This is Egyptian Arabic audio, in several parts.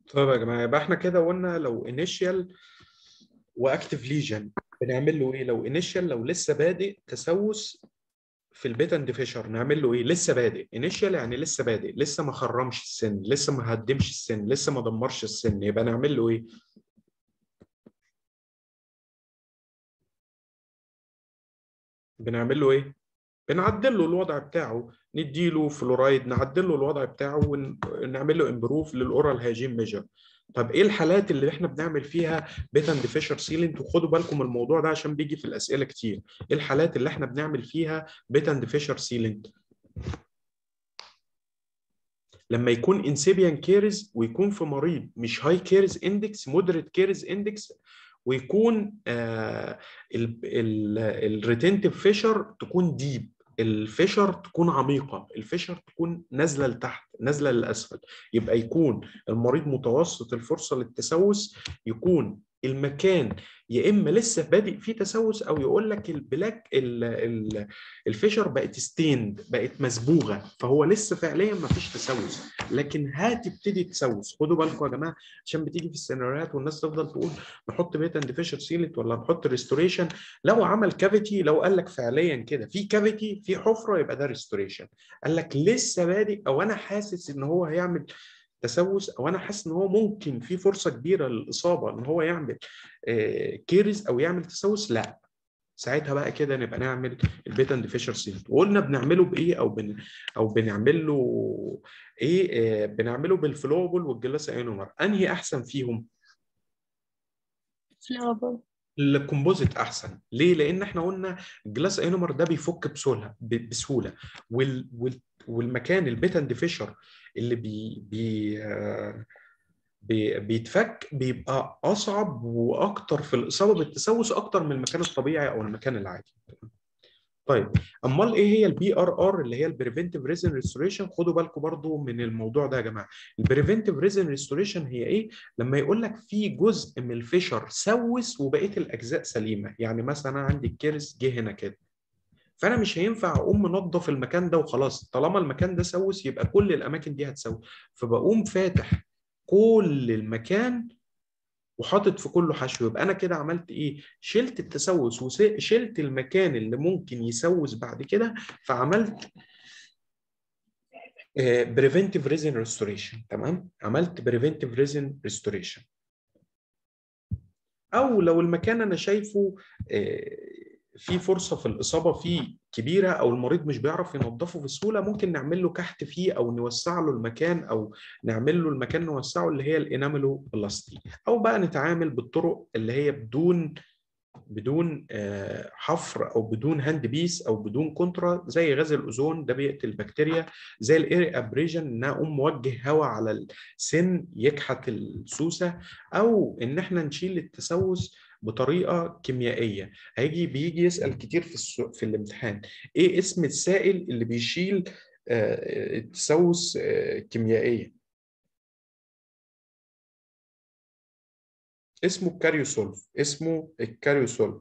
طيب يا جماعه يبقى احنا كده قلنا لو انيشال واكتف ليجن بنعمل له ايه لو انيشال لو لسه بادئ تسوس في البيتا اند فيشر نعمل له ايه لسه بادئ انيشال يعني لسه بادئ لسه ما خرمش السن لسه ما هدمش السن لسه ما دمرش السن يبقى نعمل له ايه بنعمل له ايه بنعدل له الوضع بتاعه نديله فلورايد نعدل له الوضع بتاعه ونعمل له امبروف للاورال هاجين ميجر طب ايه الحالات اللي احنا بنعمل فيها بيتا اند فيشر سيلنت وخدوا بالكم الموضوع ده عشان بيجي في الاسئله كتير ايه الحالات اللي احنا بنعمل فيها بيتا اند فيشر سيلنت لما يكون انسيبيان كيرز ويكون في مريض مش هاي كيرز اندكس مودريت كيرز اندكس ويكون آه الريتنتيف فيشر تكون ديب الفشر تكون عميقة الفشر تكون نازلة لتحت نازلة للأسفل يبقى يكون المريض متوسط الفرصة للتسوس يكون المكان يا اما لسه بادئ فيه تسوس او يقول لك البلاك ال ال الفيشر بقت ستيند بقت مسبوغه فهو لسه فعليا ما فيش تسوس لكن هتبتدي تسوس خدوا بالكم يا جماعه عشان بتيجي في السيناريوهات والناس تفضل تقول نحط بيت اند فيشر سيلت ولا نحط ريستوريشن لو عمل كافيتي لو قال لك فعليا كده في كافيتي في حفره يبقى ده ريستوريشن قال لك لسه بادئ او انا حاسس ان هو هيعمل تسوس او انا حاسس ان هو ممكن في فرصه كبيره للاصابه ان هو يعمل كيرز او يعمل تسوس لا ساعتها بقى كده نبقى نعمل البيتا اند فيشر سيلت وقلنا بنعمله بايه او بن او بنعمل له ايه بنعمله بالفلوبل والجلاس اينومر انهي احسن فيهم فلوبل الكومبوزيت احسن ليه لان احنا قلنا الجلاس اينومر ده بيفك بسهوله بسهوله وال وال والمكان البيتا اند فيشر اللي بي بي بي بيتفك بيبقى اصعب واكتر في الاصابه بالتسوس اكتر من المكان الطبيعي او المكان العادي طيب امال ايه هي البي ار ار اللي هي البريفنتيف ريزن ريستوريشن خدوا بالكم برضو من الموضوع ده يا جماعه البريفنتيف ريزن ريستوريشن هي ايه لما يقول لك في جزء من الفيشر سوس وبقيه الاجزاء سليمه يعني مثلا انا عندي الكيرس جه هنا كده فانا مش هينفع اقوم منظف المكان ده وخلاص طالما المكان ده سوس يبقى كل الاماكن دي هتسوس فبقوم فاتح كل المكان وحاطط في كله حشو يبقى انا كده عملت ايه شلت التسوس وشلت المكان اللي ممكن يسوس بعد كده فعملت بريفنتيف ريزن ريستوريشن تمام عملت بريفنتيف ريزن ريستوريشن او لو المكان انا شايفه في فرصه في الاصابه فيه كبيره او المريض مش بيعرف ينظفه بسهوله ممكن نعمل له كحت فيه او نوسع له المكان او نعمل له المكان نوسعه اللي هي الاناميلو بلاستي او بقى نتعامل بالطرق اللي هي بدون بدون حفر او بدون هاند بيس او بدون كونترا زي غاز الاوزون ده بيقتل البكتيريا زي الاير ابريجن ان اقوم موجه هواء على السن يكحت السوسه او ان احنا نشيل التسوس بطريقه كيميائيه هيجي بيجي يسال كتير في السو... في الامتحان ايه اسم السائل اللي بيشيل التسوس كيميائيا اسمه الكاريوسولف اسمه الكاريوسولف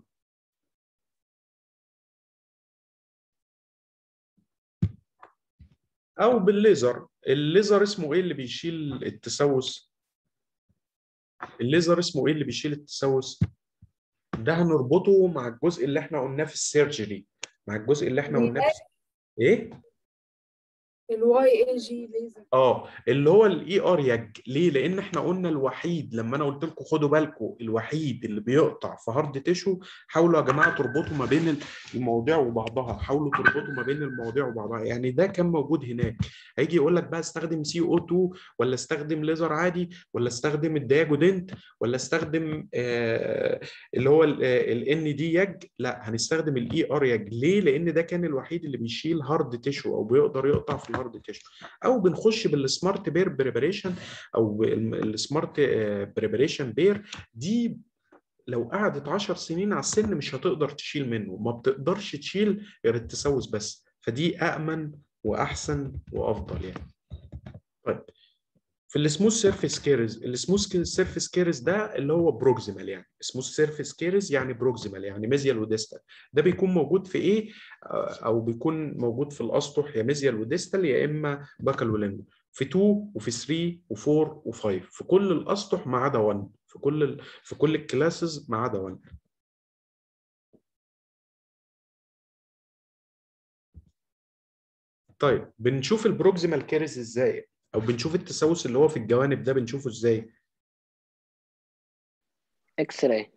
او بالليزر الليزر اسمه ايه اللي بيشيل التسوس الليزر اسمه ايه اللي بيشيل التسوس ده هنربطه مع الجزء اللي احنا قلناه في السيرجري مع الجزء اللي احنا قلناه في ايه الواي اي جي ليزر اه اللي هو الاي ار يج ليه لان احنا قلنا الوحيد لما انا قلت لكم خدوا بالكم الوحيد اللي بيقطع في هارد تيشو حاولوا يا جماعه تربطوا ما بين المواضيع وبعضها حاولوا تربطوا ما بين المواضيع وبعضها يعني ده كان موجود هناك هيجي يقول لك بقى استخدم سي او 2 ولا استخدم ليزر عادي ولا استخدم الدياجودنت ولا استخدم آه اللي هو الان دي يج لا هنستخدم الاي ار يج ليه لان ده كان الوحيد اللي بيشيل هارد تيشو او بيقدر يقطع في الهارد تيشو او بنخش بالسمارت بير بريبريشن او السمارت بريبريشن بير دي لو قعدت 10 سنين على السن مش هتقدر تشيل منه ما بتقدرش تشيل غير التسوس بس فدي امن واحسن وافضل يعني طيب في السموث سيرفيس كيرز السموث سيرفيس كيرز ده اللي هو بروكسيمال يعني سموث سيرفيس كيرز يعني بروكسيمال يعني ميزيال وديستال ده بيكون موجود في ايه او بيكون موجود في الاسطح يا ميزيال وديستال يا اما باكال ولينجو في 2 وفي 3 و4 و5 في كل الاسطح ما عدا 1 في كل ال... في كل الكلاسز ما عدا 1 طيب بنشوف البروكسيمال كيرز ازاي او بنشوف التسوس اللي هو في الجوانب ده بنشوفه ازاي اكس راي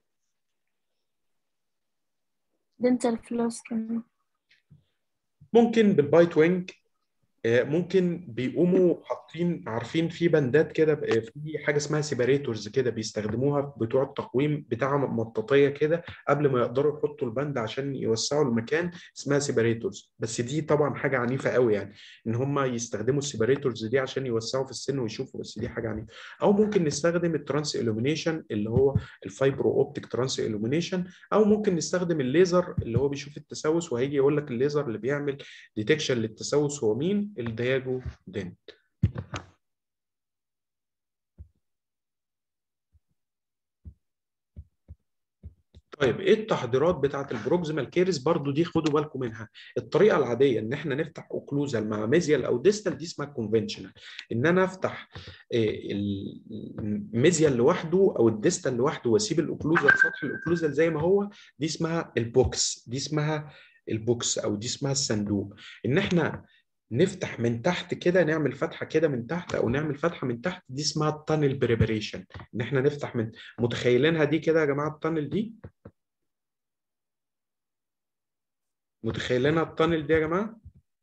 دنتال فلوس كمان ممكن بالبايت وينج آه، ممكن بيقوموا حاطين عارفين في بندات كده ب- في حاجه اسمها سيباريتورز كده بيستخدموها بتوع التقويم بتاع مطاطيه كده قبل ما يقدروا يحطوا البند عشان يوسعوا المكان اسمها سيباريتورز بس دي طبعا حاجه عنيفه قوي يعني ان هم يستخدموا السيباريتورز دي عشان يوسعوا في السن ويشوفوا بس دي حاجه عنيفه او ممكن نستخدم الترانس illumination اللي هو الفايبرو اوبتيك ترانس illumination او ممكن نستخدم الليزر اللي هو بيشوف التسوس وهيجي يقول لك الليزر اللي بيعمل ديتكشن للتسوس هو مين الدياجو دين طيب ايه التحضيرات بتاعه البروكسيمال كيرز برضو دي خدوا بالكم منها الطريقه العاديه ان احنا نفتح اوكلوزال مع ميزيال او ديستال دي اسمها كونفنشنال ان انا افتح إيه، الميزيال لوحده او الديستال لوحده واسيب الاوكلوزال سطح الاوكلوزال زي ما هو دي اسمها البوكس دي اسمها البوكس او دي اسمها الصندوق ان احنا نفتح من تحت كده نعمل فتحه كده من تحت او نعمل فتحه من تحت دي اسمها التانل بريباريشن ان احنا نفتح من متخيلينها دي كده يا جماعه التانل دي متخيلينها التانل دي يا جماعه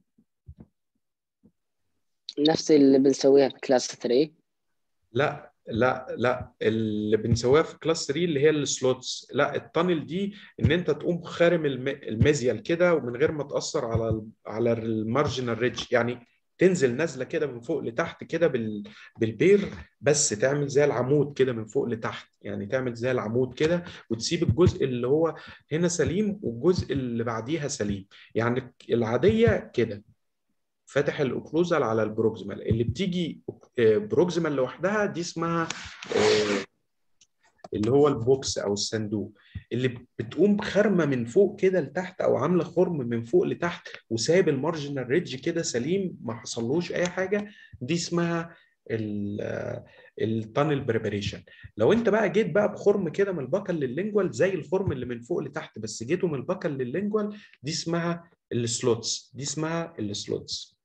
نفس اللي بنسويها في كلاس 3 لا لا لا اللي بنسويها في كلاس 3 اللي هي السلوتس لا التانل دي ان انت تقوم خارم الم- الميزيال كده ومن غير ما تاثر على ال على المارجنال ريدج يعني تنزل نازله كده من فوق لتحت كده بال بالبير بس تعمل زي العمود كده من فوق لتحت يعني تعمل زي العمود كده وتسيب الجزء اللي هو هنا سليم والجزء اللي بعديها سليم يعني العاديه كده فاتح الاوكلوزال على البروكسيمال اللي بتيجي آه، بروكسيمال لوحدها دي اسمها آه، اللي هو البوكس او الصندوق اللي بتقوم خرمه من فوق كده لتحت او عامله خرم من فوق لتحت وسايب المارجنال ريدج كده سليم ما حصلوش اي حاجه دي اسمها التانل بريباريشن لو انت بقى جيت بقى بخرم كده من البكل لللينجوال زي الخرم اللي من فوق لتحت بس جيته من البكل لللينجوال دي اسمها السلوتس دي اسمها السلوتس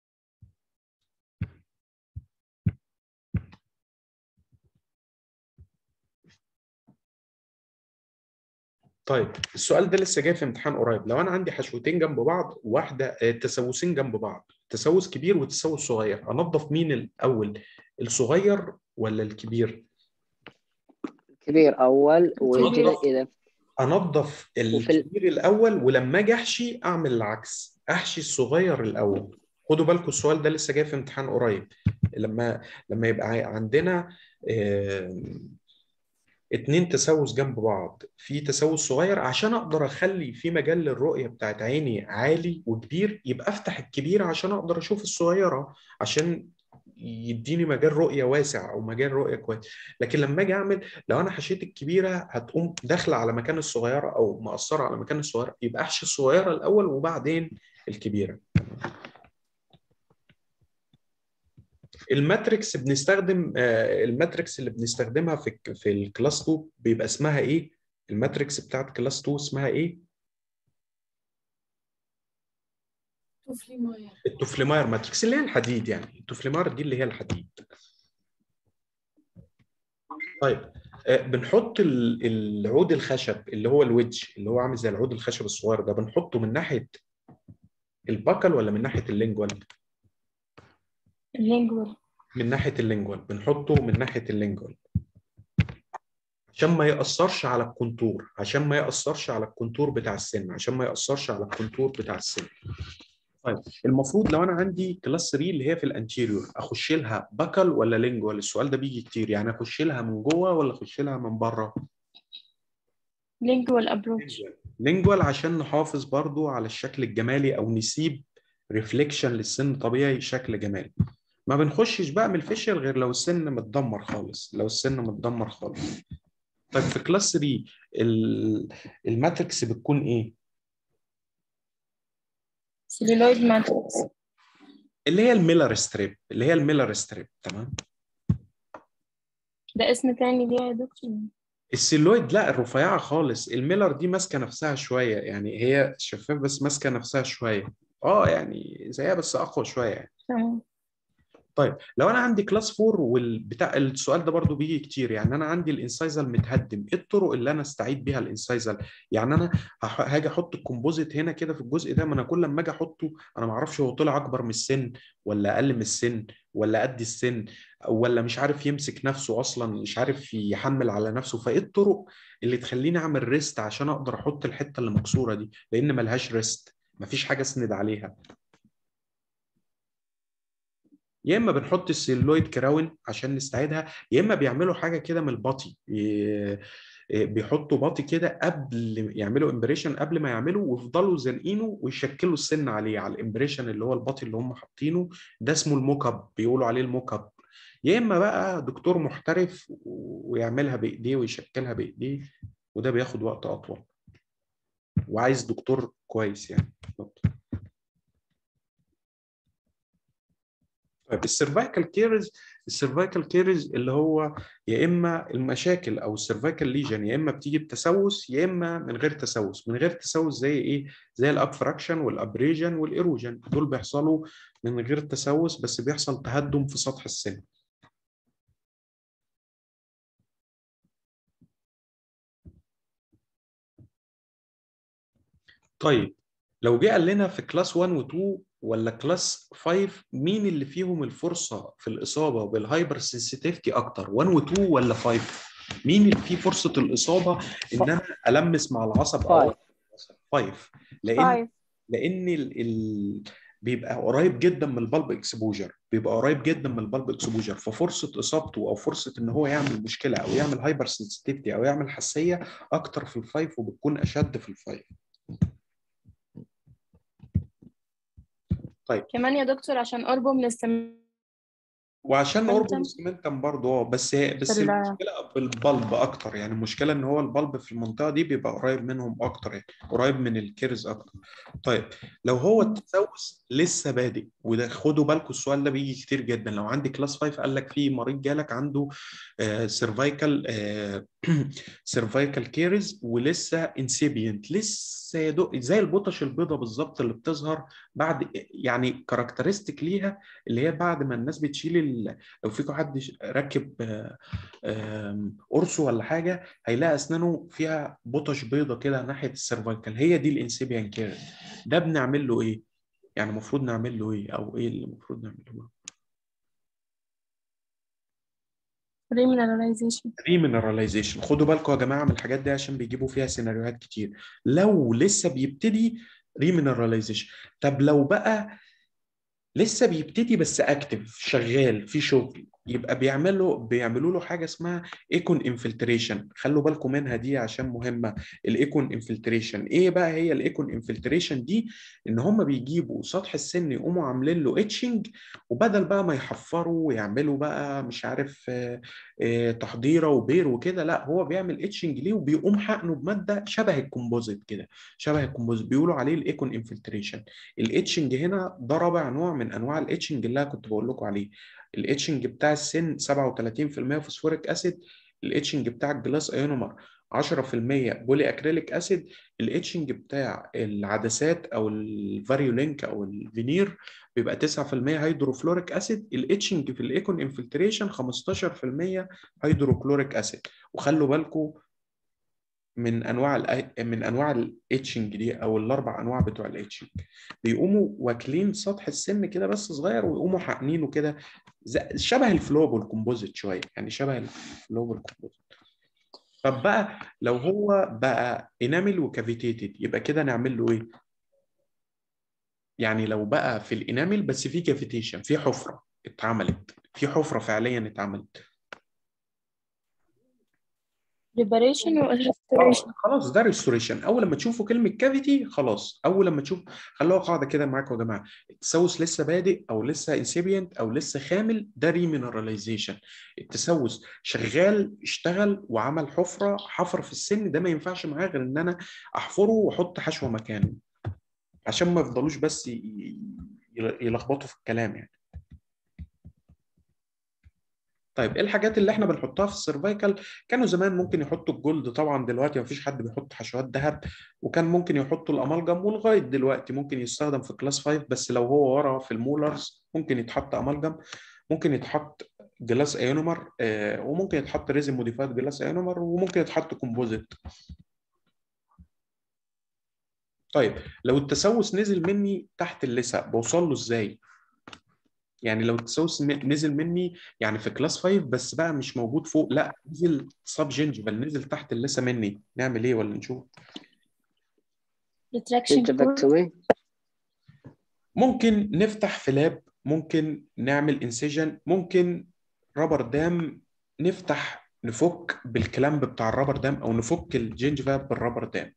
طيب السؤال ده لسه جاي في امتحان قريب لو انا عندي حشوتين جنب بعض واحده آه، تسوسين جنب بعض تسوس كبير وتسوس صغير انظف مين الاول الصغير ولا الكبير كبير اول وكذا نضف. اذا انظف وفي ال- الكبير الاول ولما اجي احشي اعمل العكس احشي الصغير الاول خدوا بالكم السؤال ده لسه جاي في امتحان قريب لما لما يبقى عندنا آم، اتنين تسوس جنب بعض في تسوس صغير عشان اقدر اخلي في مجال للرؤيه بتاعت عيني عالي وكبير يبقى افتح الكبير عشان اقدر اشوف الصغيره عشان يديني مجال رؤيه واسع او مجال رؤيه كويس لكن لما اجي اعمل لو انا حشيت الكبيره هتقوم داخله على مكان الصغيره او مأثره على مكان الصغيره يبقى احشي الصغيره الاول وبعدين الكبيره الماتريكس بنستخدم آه، الماتريكس اللي بنستخدمها في ال- في الكلاس 2 بيبقى اسمها ايه الماتريكس بتاعت كلاس 2 اسمها ايه طفلي ماير التوفليماير ماتريكس اللي هي الحديد يعني التوفليماير دي اللي هي الحديد طيب آه، بنحط ال- العود الخشب اللي هو الويدج اللي هو عامل زي العود الخشب الصغير ده بنحطه من ناحية البكل ولا من ناحية اللينجوال اللينجوال من ناحية اللينجوال بنحطه من ناحية اللينجوال عشان ما يأثرش على الكونتور عشان ما يأثرش على الكونتور بتاع السن عشان ما يأثرش على الكونتور بتاع السن طيب المفروض لو انا عندي كلاس 3 اللي هي في الانتيريور اخش لها بكل ولا لينجوال السؤال ده بيجي كتير يعني اخش لها من جوه ولا اخش لها من بره لينجوال ابروتش لينجوال عشان نحافظ برضو على الشكل الجمالي او نسيب ريفليكشن للسن طبيعي شكل جمالي ما بنخشش بقى من الفيشل غير لو السن متدمر خالص لو السن متدمر خالص طيب في كلاس 3 ال- الماتريكس بتكون ايه سيلولويد ماتريكس اللي هي الميلر ستريب اللي هي الميلر ستريب تمام ده اسم تاني ليه يا دكتور السيلويد لا الرفيعه خالص الميلر دي ماسكه نفسها شويه يعني هي شفاف بس ماسكه نفسها شويه اه يعني زيها بس اقوى شويه يعني تمام طيب لو انا عندي كلاس 4 والبتاع السؤال ده برضو بيجي كتير يعني انا عندي الانسايزل متهدم ايه الطرق اللي انا استعيد بيها الانسايزل يعني انا هح- هاجي احط الكومبوزيت هنا كده في الجزء ده ما انا كل لما اجي احطه انا ما اعرفش هو طلع اكبر من السن ولا اقل من السن ولا قد السن ولا مش عارف يمسك نفسه اصلا مش عارف يحمل على نفسه فايه الطرق اللي تخليني اعمل ريست عشان اقدر احط الحته اللي مكسوره دي لان ملهاش ريست مفيش حاجه اسند عليها يا اما بنحط السيلويد كراون عشان نستعيدها يا اما بيعملوا حاجه كده من البطي ي- بيحطوا باطي كده قبل يعملوا امبريشن قبل ما يعملوا ويفضلوا زانقينه ويشكلوا السن عليه على الامبريشن اللي هو الباطي اللي هم حاطينه ده اسمه الموك اب بيقولوا عليه الموك اب يا اما بقى دكتور محترف ويعملها بايديه ويشكلها بايديه وده بياخد وقت اطول وعايز دكتور كويس يعني طيب السيرفايكال كيرز السيرفايكال كيرز اللي هو يا اما المشاكل او السيرفايكال ليجن يا اما بتيجي بتسوس يا اما من غير تسوس من غير تسوس زي ايه زي الابفراكشن والابريجن والايروجن دول بيحصلوا من غير تسوس بس بيحصل تهدم في سطح السن طيب لو جه قال لنا في كلاس 1 و2 ولا كلاس 5 مين اللي فيهم الفرصه في الاصابه بالهايبر سنسيتيفيتي اكتر 1 و2 ولا 5 مين اللي فيه فرصه الاصابه ان انا المس مع العصب او 5 لان فايف لان ال... ال... بيبقى قريب جدا من البلب اكسبوجر بيبقى قريب جدا من البلب اكسبوجر ففرصه اصابته او فرصه ان هو يعمل مشكله او يعمل هايبر سنسيتيفيتي او يعمل حساسيه اكتر في الفايف وبتكون اشد في الفايف كمان يا دكتور عشان قربه من السم وعشان قرب سمنتم. السمنتم برضه اه بس بس ال- المشكله بالبلب اكتر يعني المشكله ان هو البلب في المنطقه دي بيبقى قريب منهم اكتر يعني قريب من الكيرز اكتر طيب لو هو التسوس لسه بادئ وده خدوا بالكم السؤال ده بيجي كتير جدا لو عندي كلاس 5 قال لك في مريض جالك عنده سيرفايكال سيرفايكال كيرز ولسه انسيبينت لسه يا دوب زي البطش البيضاء بالظبط اللي بتظهر بعد يعني كاركترستيك ليها اللي هي بعد ما الناس بتشيل ال... لو فيكم حد ش- راكب آه، آم، قرصه ولا حاجه هيلاقي اسنانه فيها بطش بيضه كده ناحيه السيرفايكال هي دي الانسيبيان كيرز ده بنعمل له ايه؟ يعني المفروض نعمل له ايه او ايه اللي المفروض نعمله له؟ ريمينراليزيشن ريمينراليزيشن خدوا بالكم يا جماعه من الحاجات دي عشان بيجيبوا فيها سيناريوهات كتير لو لسه بيبتدي ريمينراليزيشن طب لو بقى لسه بيبتدي بس اكتف شغال في شغل يبقى بيعملوا بيعملوا له حاجه اسمها ايكون انفلتريشن خلوا بالكم منها دي عشان مهمه الايكون انفلتريشن ايه بقى هي الايكون انفلتريشن دي ان هم بيجيبوا سطح السن يقوموا عاملين له اتشنج وبدل بقى ما يحفروا ويعملوا بقى مش عارف آه، آه، تحضيره وبير وكده لا هو بيعمل اتشنج ليه وبيقوم حقنه بماده شبه الكومبوزيت كده شبه الكومبوزيت بيقولوا عليه الايكون انفلتريشن الاتشنج هنا ده رابع نوع من انواع الاتشنج اللي انا كنت بقول لكم عليه الاتشنج بتاع السن 37% فوسفوريك اسيد الاتشنج بتاع الجلاس ايونومر 10% بولي اكريليك اسيد الاتشنج بتاع العدسات او الفاريولينك او الفينير بيبقى 9% هيدروفلوريك اسيد الاتشنج في الايكون انفلتريشن 15% هيدروكلوريك اسيد وخلوا بالكم من انواع ال من انواع الاتشنج دي او الاربع انواع بتوع الاتشنج بيقوموا واكلين سطح السن كده بس صغير ويقوموا حاقنينه كده زي- شبه الفلوب والكومبوزيت شويه يعني شبه الفلوب والكومبوزيت طب بقى لو هو بقى انامل وكافيتيتد يبقى كده نعمل له ايه؟ يعني لو بقى في الانامل بس في كافيتيشن في حفره اتعملت في حفره فعليا اتعملت ريباريشن آه، وريستوريشن خلاص ده ريستوريشن اول لما تشوفوا كلمه كافيتي خلاص اول لما تشوف خلوها قاعده كده معاكم يا جماعه التسوس لسه بادئ او لسه انسيبيانت او لسه خامل ده ريمينراليزيشن التسوس شغال اشتغل وعمل حفره حفر في السن ده ما ينفعش معاه غير ان انا احفره واحط حشوه مكانه عشان ما يفضلوش بس ي- يل- يلخبطوا في الكلام يعني طيب ايه الحاجات اللي احنا بنحطها في السيرفايكال كانوا زمان ممكن يحطوا الجلد طبعا دلوقتي مفيش حد بيحط حشوات ذهب وكان ممكن يحطوا الامالجم ولغايه دلوقتي ممكن يستخدم في كلاس 5 بس لو هو ورا في المولرز ممكن يتحط امالجم ممكن يتحط جلاس ايونومر آه وممكن يتحط ريزن موديفايد جلاس ايونومر وممكن يتحط كومبوزيت طيب لو التسوس نزل مني تحت اللثه بوصل له ازاي يعني لو التسوس م- نزل مني يعني في كلاس 5 بس بقى مش موجود فوق لا نزل سب جنجبل نزل تحت اللثه مني نعمل ايه ولا نشوف retraction cord جنجفكتومي ممكن نفتح فلاب ممكن نعمل انسيجن ممكن رابر دام نفتح نفك بالكلامب بتاع الرابر دام او نفك الجنجفا بالرابر دام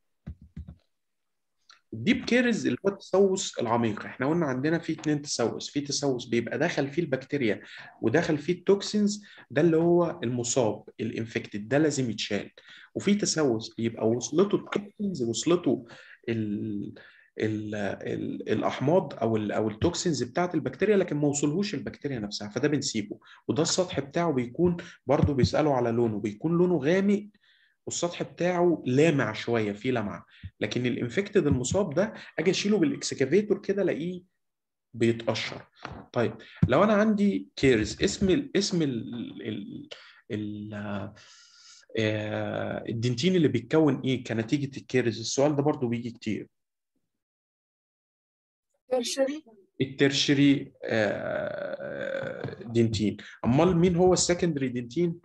الديب كيرز اللي هو التسوس العميق احنا قلنا عندنا في اتنين تسوس في تسوس بيبقى داخل فيه البكتيريا وداخل فيه التوكسينز ده اللي هو المصاب الانفكتد ده لازم يتشال وفي تسوس يبقى وصلته التوكسينز وصلته ال ال ال الاحماض او ال او التوكسينز بتاعت البكتيريا لكن ما وصلهوش البكتيريا نفسها فده بنسيبه وده السطح بتاعه بيكون برضه بيسالوا على لونه بيكون لونه غامق والسطح بتاعه لامع شويه فيه لمعه لكن الانفكتد المصاب ده اجي اشيله بالاكسكافيتور كده الاقيه بيتقشر طيب لو انا عندي كيرز اسم ال اسم ال ال ال آه، الدنتين اللي بيتكون ايه كنتيجه الكيرز السؤال ده برضو بيجي كتير tertiary الترشري آه، دنتين امال مين هو السكندري دنتين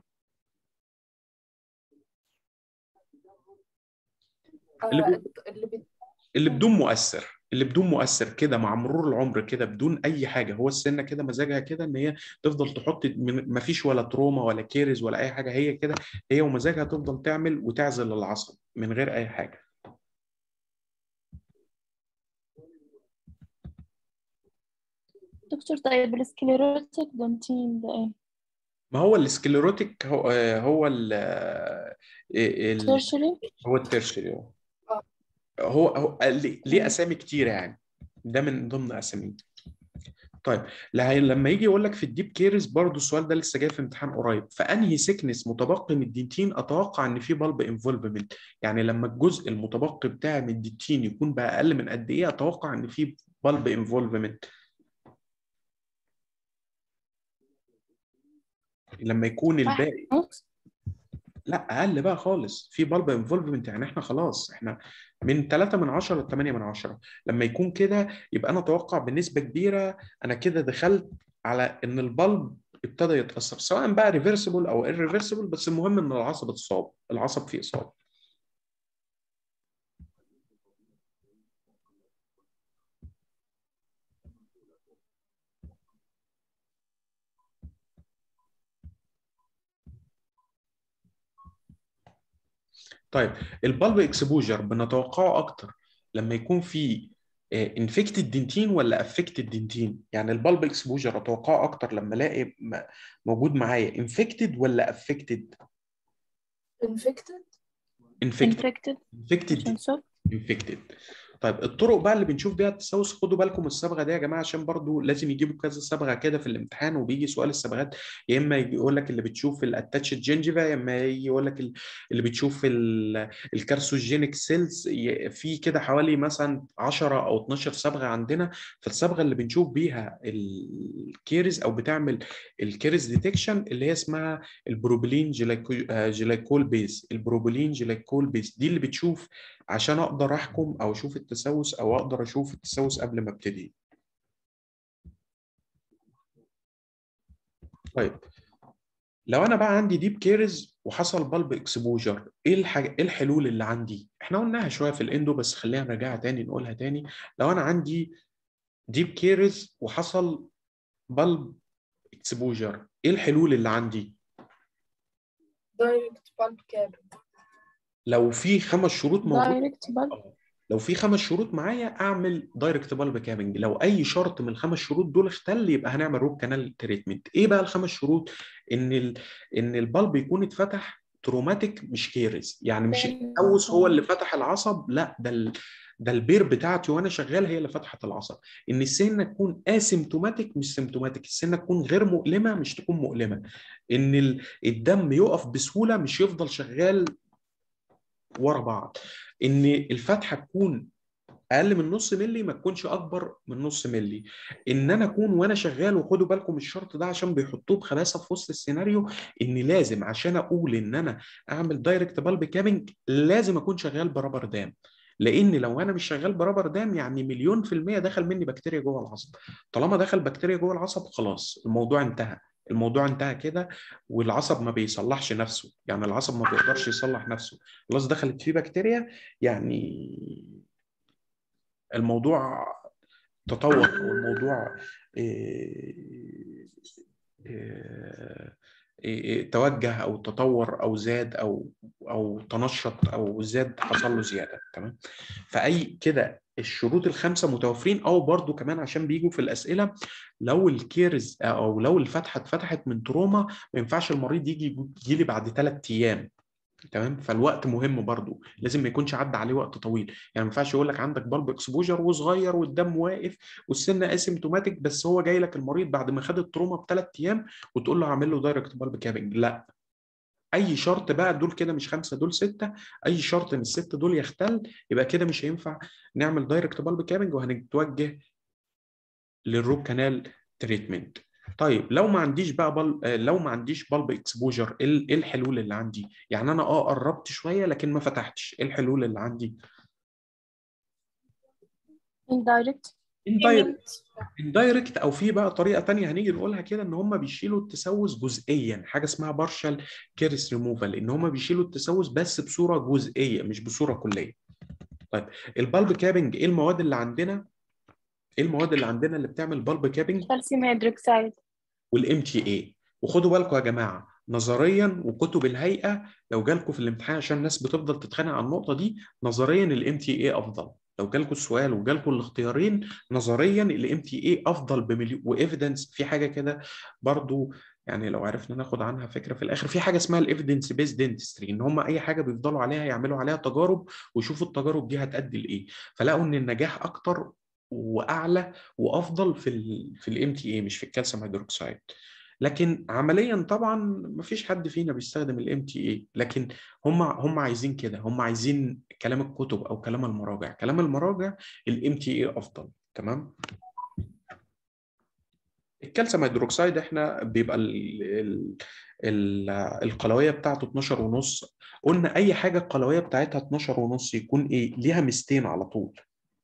اللي آه، بي- اللي بت... اللي بدون مؤثر اللي بدون مؤثر كده مع مرور العمر كده بدون اي حاجه هو السنه كده مزاجها كده ان هي تفضل تحط ما فيش ولا تروما ولا كيرز ولا اي حاجه هي كده هي ومزاجها تفضل تعمل وتعزل العصب من غير اي حاجه دكتور طيب السكليروتيك دونتين ده ايه؟ ما هو السكليروتيك هو هو ال ال- تيرشري هو الترشري هو آه. هو هو ليه ليه اسامي كتيره يعني ده من ضمن اساميه طيب لا- لما يجي يقول لك في الديب كيرز برضو السؤال ده لسه جاي في امتحان قريب فانهي سيكنس متبقي من الدنتين اتوقع ان في بلب انفولفمنت يعني لما الجزء المتبقي بتاعي من الدنتين يكون بقى اقل من قد ايه اتوقع ان في بلب انفولفمنت لما يكون الباقي لا اقل بقى خالص في بلب انفولفمنت يعني احنا خلاص احنا من 3 من 10 ل 8 من 10 لما يكون كده يبقى انا اتوقع بنسبه كبيره انا كده دخلت على ان البلب ابتدى يتاثر سواء بقى ريفرسبل او irreversible بس المهم ان العصب اتصاب العصب فيه اصابه طيب البلب اكسبوجر بنتوقعه اكتر لما يكون في انفكتد دنتين ولا افكتد دنتين يعني البلب اكسبوجر اتوقعه اكتر لما الاقي م- موجود معايا انفكتد ولا افكتد infected انفكتد infected انفكتد عشان صوت انفكتد طيب الطرق بقى اللي بنشوف بيها التسوس خدوا بالكم من الصبغه دي يا جماعه عشان برضو لازم يجيبوا كذا صبغه كده في الامتحان وبيجي سؤال الصبغات يا اما يجي يقول لك اللي بتشوف الاتاتشد جينجيفا يا اما يجي يقول لك ال- اللي بتشوف ال- الكارسوجينيك سيلز ي- في كده حوالي مثلا 10 او 12 صبغه عندنا فالصبغه اللي بنشوف بيها الكيرز او بتعمل الكيرز ديتكشن اللي هي اسمها البروبلين جلايكو- آه، جلايكول بيز البروبلين جلايكول بيز دي اللي بتشوف عشان اقدر احكم او اشوف التسوس او اقدر اشوف التسوس قبل ما ابتدي طيب لو انا بقى عندي ديب كيرز وحصل بلب اكسبوجر ايه الحاجه ايه الحلول اللي عندي احنا قلناها شويه في الاندو بس خلينا نرجعها تاني نقولها تاني لو انا عندي ديب كيرز وحصل بلب اكسبوجر ايه الحلول اللي عندي direct bulb cabin لو في خمس شروط موجوده دايركت بلب لو في خمس شروط معايا اعمل دايركت بالب كابنج لو اي شرط من الخمس شروط دول اختل يبقى هنعمل روت كانال تريتمنت ايه بقى الخمس شروط ان ال... ان البلب يكون اتفتح تروماتيك مش كيرز يعني مش التسوس هو اللي فتح العصب لا ده ال... ده البير بتاعتي وانا شغال هي اللي فتحت العصب ان السنه تكون اسيمتوماتيك مش سيمتوماتيك السنه تكون غير مؤلمه مش تكون مؤلمه ان ال- الدم يقف بسهوله مش يفضل شغال ورا بعض ان الفتحه تكون اقل من نص ملي ما تكونش اكبر من نص ملي ان انا اكون وانا شغال وخدوا بالكم من الشرط ده عشان بيحطوه بخباثه في وسط السيناريو ان لازم عشان اقول ان انا اعمل دايركت بالب كابنج لازم اكون شغال برابر دام لان لو انا مش شغال برابر دام يعني مليون في الميه دخل مني بكتيريا جوه العصب طالما دخل بكتيريا جوه العصب خلاص الموضوع انتهى الموضوع انتهى كده والعصب ما بيصلحش نفسه يعني العصب ما بيقدرش يصلح نفسه خلاص دخلت فيه بكتيريا يعني الموضوع تطور او الموضوع إيه، إيه، إيه، توجه او تطور او زاد او او تنشط او زاد حصل له زياده تمام فاي كده الشروط الخمسه متوفرين او برضو كمان عشان بيجوا في الاسئله لو الكيرز او لو الفتحه اتفتحت من تروما ما ينفعش المريض يجي يجي لي بعد ثلاث ايام تمام فالوقت مهم برضو لازم ما يكونش عدى عليه وقت طويل يعني ما ينفعش يقول لك عندك بلب اكسبوجر وصغير والدم واقف والسنه اسيمتوماتيك بس هو جاي لك المريض بعد ما خد التروما بثلاث ايام وتقول له هعمل له دايركت بلب كابنج لا اي شرط بقى دول كده مش خمسه دول سته اي شرط من السته دول يختل يبقى كده مش هينفع نعمل دايركت بلب كابنج وهنتوجه للروت كانال تريتمنت طيب لو ما عنديش بقى بل... آه، لو ما عنديش بلب اكسبوجر ايه ال- إيه الحلول اللي عندي يعني انا اه قربت شويه لكن ما فتحتش ايه الحلول اللي عندي indirect اندايركت اندايركت او في بقى طريقه تانية هنيجي نقولها كده ان هم بيشيلوا التسوس جزئيا حاجه اسمها بارشال كيرس ريموفال ان هم بيشيلوا التسوس بس بصوره جزئيه مش بصوره كليه طيب البالب كابنج ايه المواد اللي عندنا ايه المواد اللي عندنا اللي بتعمل بالب كابنج calcium hydroxide والام تي اي وخدوا بالكم يا جماعه نظريا وكتب الهيئه لو جالكم في الامتحان عشان الناس بتفضل تتخانق على النقطه دي نظريا الام تي اي افضل لو جالكم السؤال وجالكم الاختيارين نظريا الام تي اي افضل بمليون وايفيدنس في حاجه كده برضو يعني لو عرفنا ناخد عنها فكره في الاخر في حاجه اسمها الايفيدنس بيز دنتستري ان هم اي حاجه بيفضلوا عليها يعملوا عليها تجارب ويشوفوا التجارب دي هتؤدي لايه فلقوا ان النجاح اكتر واعلى وافضل في ال في الام تي اي مش في الكالسيوم هيدروكسيد لكن عمليا طبعا ما فيش حد فينا بيستخدم الام تي اي لكن هم هم عايزين كده هم عايزين كلام الكتب او كلام المراجع كلام المراجع الام تي اي افضل تمام الكالسيوم هيدروكسيد احنا بيبقى ال ال ال القلويه بتاعته 12 ونص قلنا اي حاجه القلويه بتاعتها 12 ونص يكون ايه ليها ميزتين على طول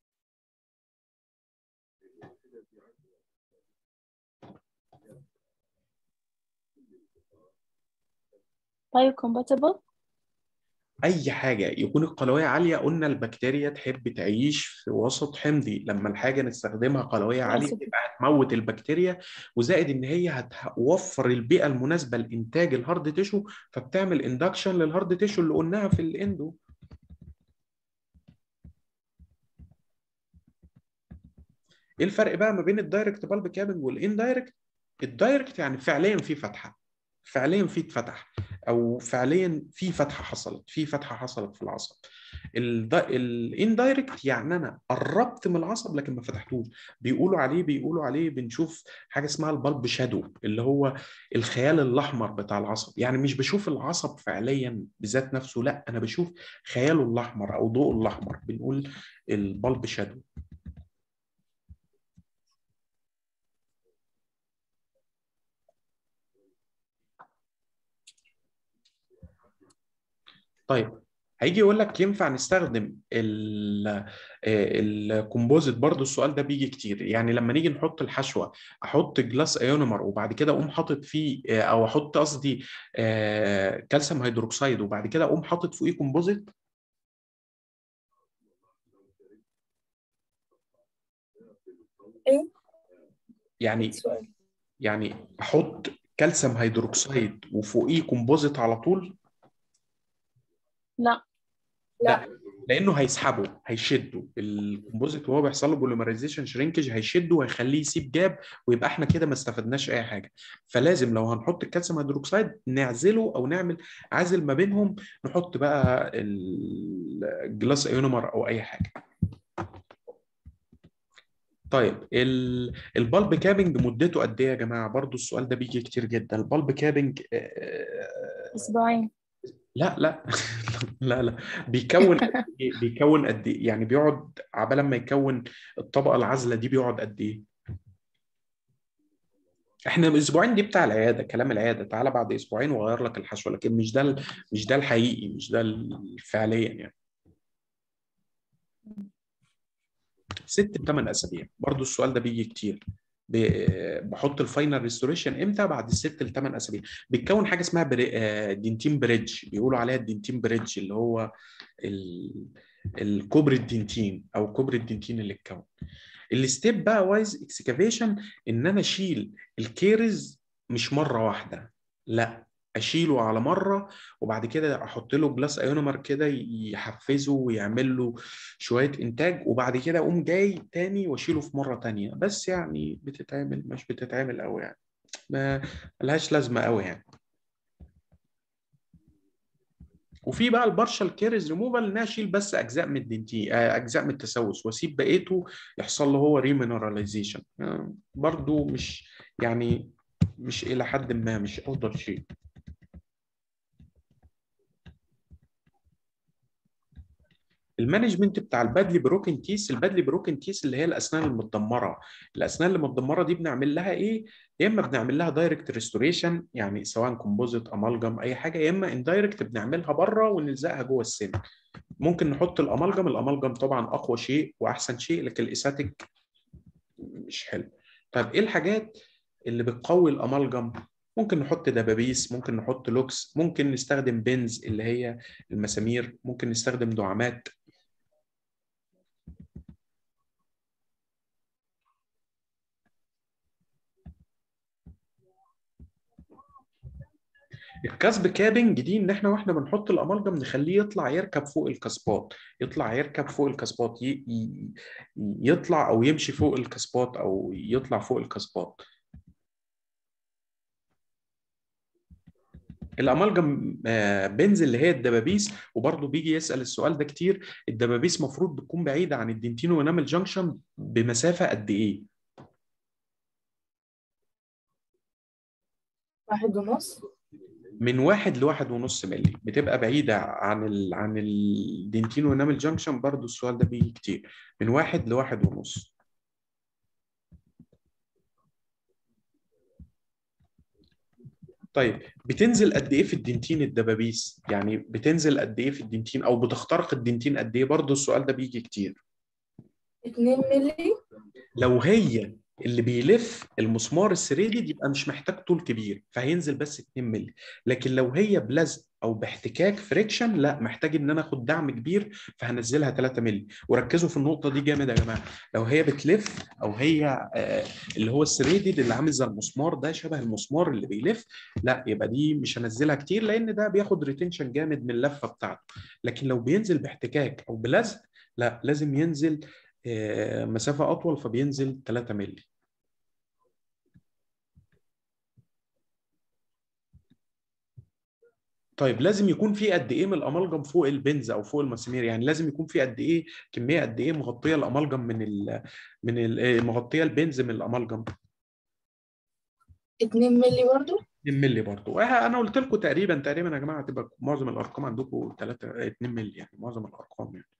biocompatible اي حاجه يكون القلويه عاليه قلنا البكتيريا تحب تعيش في وسط حمضي لما الحاجه نستخدمها قلويه عاليه أسف. تبقى هتموت البكتيريا وزائد ان هي هتوفر البيئه المناسبه لانتاج الهارد تيشو فبتعمل اندكشن للهارد تيشو اللي قلناها في الاندو ايه الفرق بقى ما بين الدايركت بالب كابنج والاندايركت الدايركت يعني فعليا في فتحه فعليا في اتفتح او فعليا في فتحه حصلت في فتحه حصلت في العصب الاندايركت يعني انا قربت من العصب لكن ما فتحتوش بيقولوا عليه بيقولوا عليه بنشوف حاجه اسمها البلب شادو اللي هو الخيال الاحمر بتاع العصب يعني مش بشوف العصب فعليا بذات نفسه لا انا بشوف خياله الاحمر او ضوءه الاحمر بنقول البلب شادو طيب هيجي يقول لك ينفع نستخدم الكومبوزيت برضو السؤال ده بيجي كتير يعني لما نيجي نحط الحشوه احط جلاس ايونومر وبعد كده اقوم حاطط فيه آه، او احط قصدي آه، كالسيوم هيدروكسيد وبعد كده اقوم حاطط فوقيه كومبوزيت ايه يعني السؤال يعني احط كالسيوم هيدروكسيد وفوقيه كومبوزيت على طول لا لا لانه هيسحبه هيشده الكومبوزيت وهو بيحصل له بوليمرايزيشن شرينكج هيشده وهيخليه يسيب جاب ويبقى احنا كده ما استفدناش اي حاجه فلازم لو هنحط الكالسيوم هيدروكسيد نعزله او نعمل عازل ما بينهم نحط بقى الجلاس ايونومر او اي حاجه طيب ال- البالب كابنج مدته قد ايه يا جماعه برضو السؤال ده بيجي كتير جدا البالب كابنج آه، أسبوعين لا لا لا لا بيكون قد إيه؟ بيكون قد ايه يعني بيقعد عبال ما يكون الطبقه العازله دي بيقعد قد ايه احنا الاسبوعين دي بتاع العياده كلام العياده تعالى بعد اسبوعين واغير لك الحشوه لكن مش ده ال- مش ده الحقيقي مش ده ال- فعليا يعني ست لثمان اسابيع برضو السؤال ده بيجي كتير ب- بحط الفاينل ريستوريشن امتى بعد الست لثمان اسابيع بيتكون حاجه اسمها بري... آه، دينتين بريدج بيقولوا عليها الدينتين بريدج اللي هو ال... الكوبري الدينتين او كوبري الدينتين اللي اتكون الستيب بقى وايز اكسكافيشن ان انا اشيل الكيرز مش مره واحده لا اشيله على مره وبعد كده احط له جلاس ايونومر كده يحفزه ويعمل له شويه انتاج وبعد كده اقوم جاي تاني واشيله في مره تانيه بس يعني بتتعمل مش بتتعمل قوي يعني ما لهاش لازمه قوي يعني وفي بقى البارشال كيرز ريموفال ان انا اشيل بس اجزاء من الدنتي آه، اجزاء من التسوس واسيب بقيته يحصل له هو ريمينراليزيشن برضو مش يعني مش الى حد ما مش افضل شيء المانجمنت بتاع البادلي بروكن تيس البادلي بروكن تيس اللي هي الاسنان المتدمره الاسنان اللي متدمره دي بنعمل لها ايه يا اما بنعمل لها دايركت ريستوريشن يعني سواء كومبوزيت امالجم اي حاجه يا اما اندايركت بنعملها بره ونلزقها جوه السن ممكن نحط الامالجم الامالجم طبعا اقوى شيء واحسن شيء لكن الاساتيك مش حلو طيب ايه الحاجات اللي بتقوي الامالجم ممكن نحط دبابيس ممكن نحط لوكس ممكن نستخدم بنز اللي هي المسامير ممكن نستخدم دعامات الكاسب كابنج دي ان احنا واحنا بنحط الامالجم نخليه يطلع يركب فوق الكاسبات يطلع يركب فوق الكاسبات ي... ي... يطلع او يمشي فوق الكاسبات او يطلع فوق الكاسبات الامالجم آه، بنز اللي هي الدبابيس وبرضه بيجي يسال السؤال ده كتير الدبابيس مفروض بتكون بعيده عن الدنتين وانامل جانكشن بمسافه قد ايه واحد ونص من واحد لواحد ونص ملي بتبقى بعيدة عن ال عن الدنتين وانامل جانكشن برضو السؤال ده بيجي كتير من واحد لواحد ونص طيب بتنزل قد ايه في الدنتين الدبابيس يعني بتنزل قد ايه في الدنتين او بتخترق الدنتين قد ايه برضو السؤال ده بيجي كتير اتنين ملي لو هي اللي بيلف المسمار الثريدد يبقى مش محتاج طول كبير فهينزل بس 2 مللي لكن لو هي بلزق او باحتكاك فريكشن لا محتاج ان انا اخد دعم كبير فهنزلها 3 مللي وركزوا في النقطه دي جامد يا جماعه لو هي بتلف او هي آه، اللي هو الثريدد اللي عامل زي المسمار ده شبه المسمار اللي بيلف لا يبقى دي مش هنزلها كتير لان ده بياخد ريتنشن جامد من اللفه بتاعته لكن لو بينزل باحتكاك او بلزق لا لازم ينزل آه، مسافه اطول فبينزل 3 مللي طيب لازم يكون في قد ايه من الامالجم فوق البنز او فوق المسامير يعني لازم يكون في قد ايه كميه قد ايه مغطيه الامالجم من ال من ال آه، مغطيه البنز من الامالجم اتنين ملي برضو 2 مللي برضه آه، انا قلت لكم تقريبا تقريبا يا جماعه هتبقى معظم الارقام عندكم 3 2 مللي يعني معظم الارقام يعني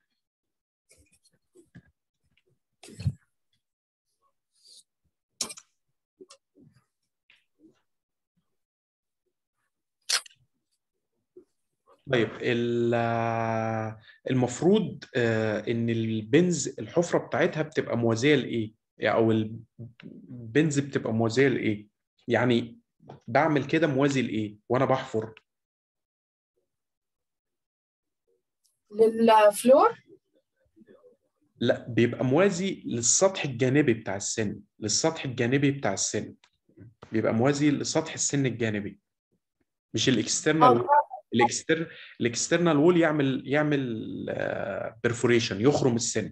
طيب ال- آه، المفروض آه، ان البنز الحفره بتاعتها بتبقى موازيه لايه؟ او البنز بتبقى موازيه لايه؟ يعني بعمل كده موازي لايه وانا بحفر؟ للفلور لا بيبقى موازي للسطح الجانبي بتاع السن للسطح الجانبي بتاع السن بيبقى موازي لسطح السن الجانبي مش الاكسترنال اه الاكستر الاكسترنال وول يعمل يعمل بيرفوريشن يخرم السن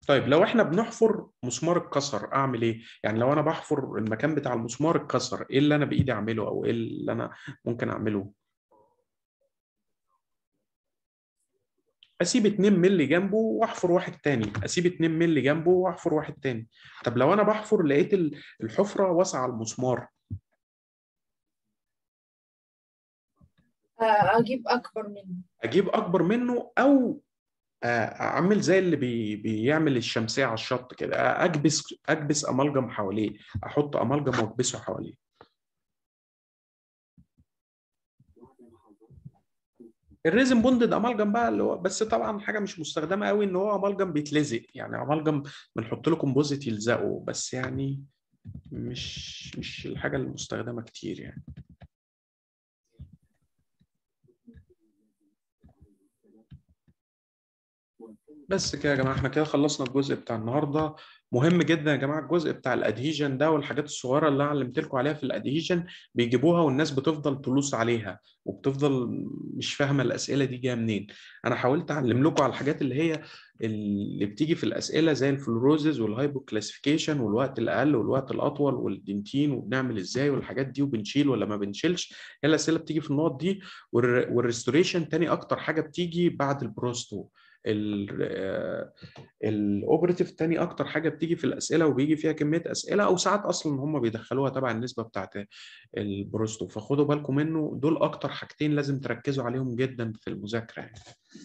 طيب لو احنا بنحفر مسمار اتكسر اعمل ايه؟ يعني لو انا بحفر المكان بتاع المسمار اتكسر ايه اللي انا بايدي اعمله او ايه اللي انا ممكن اعمله؟ اسيب 2 مللي جنبه واحفر واحد تاني اسيب 2 مللي جنبه واحفر واحد تاني طب لو انا بحفر لقيت ال- الحفره واسعه المسمار آه، أجيب أكبر منه اجيب اكبر منه او آه، اعمل زي اللي بي بيعمل الشمسيه على الشط كده آه، اكبس اكبس امالجم حواليه احط امالجم واكبسه حواليه الريزن بوندد امالجم بقى اللي هو بس طبعا حاجه مش مستخدمه قوي ان هو امالجم بيتلزق يعني امالجم بنحط له كومبوزيت يلزقه بس يعني مش مش الحاجه المستخدمه كتير يعني بس كده يا جماعه احنا كده خلصنا الجزء بتاع النهارده مهم جدا يا جماعه الجزء بتاع الادهيجن ده والحاجات الصغيره اللي انا علمت لكم عليها في الادهيجن بيجيبوها والناس بتفضل تلوس عليها وبتفضل مش فاهمه الاسئله دي جايه منين انا حاولت اعلم لكم على الحاجات اللي هي اللي بتيجي في الاسئله زي الفلوروزز والهايبو كلاسيفيكيشن والوقت الاقل والوقت الاطول والدنتين وبنعمل ازاي والحاجات دي وبنشيل ولا ما بنشيلش هي الاسئله بتيجي في النقط دي والر- والريستوريشن تاني اكتر حاجه بتيجي بعد البروستو الاوبريتيف تاني اكتر حاجه بتيجي في الاسئله وبيجي فيها كميه اسئله او ساعات اصلا هم بيدخلوها تبع النسبه بتاعت البروستو فخدوا بالكم منه دول اكتر حاجتين لازم تركزوا عليهم جدا في المذاكره يعني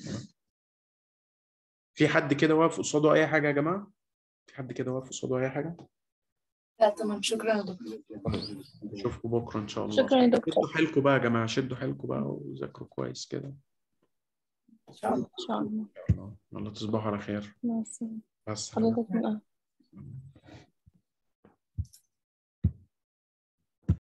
في حد كده واقف قصاده اي حاجه يا جماعه في حد كده واقف قصاده اي حاجه لا تمام شكرا يا دكتور نشوفكم بكره ان شاء الله شكرا يا دكتور شدوا حيلكم بقى يا جماعه شدوا حيلكم بقى وذاكروا كويس كده إن شاء الله إن شاء الله يلا تصبحوا على خير مع السلامة مع السلامه حضرتك من أهل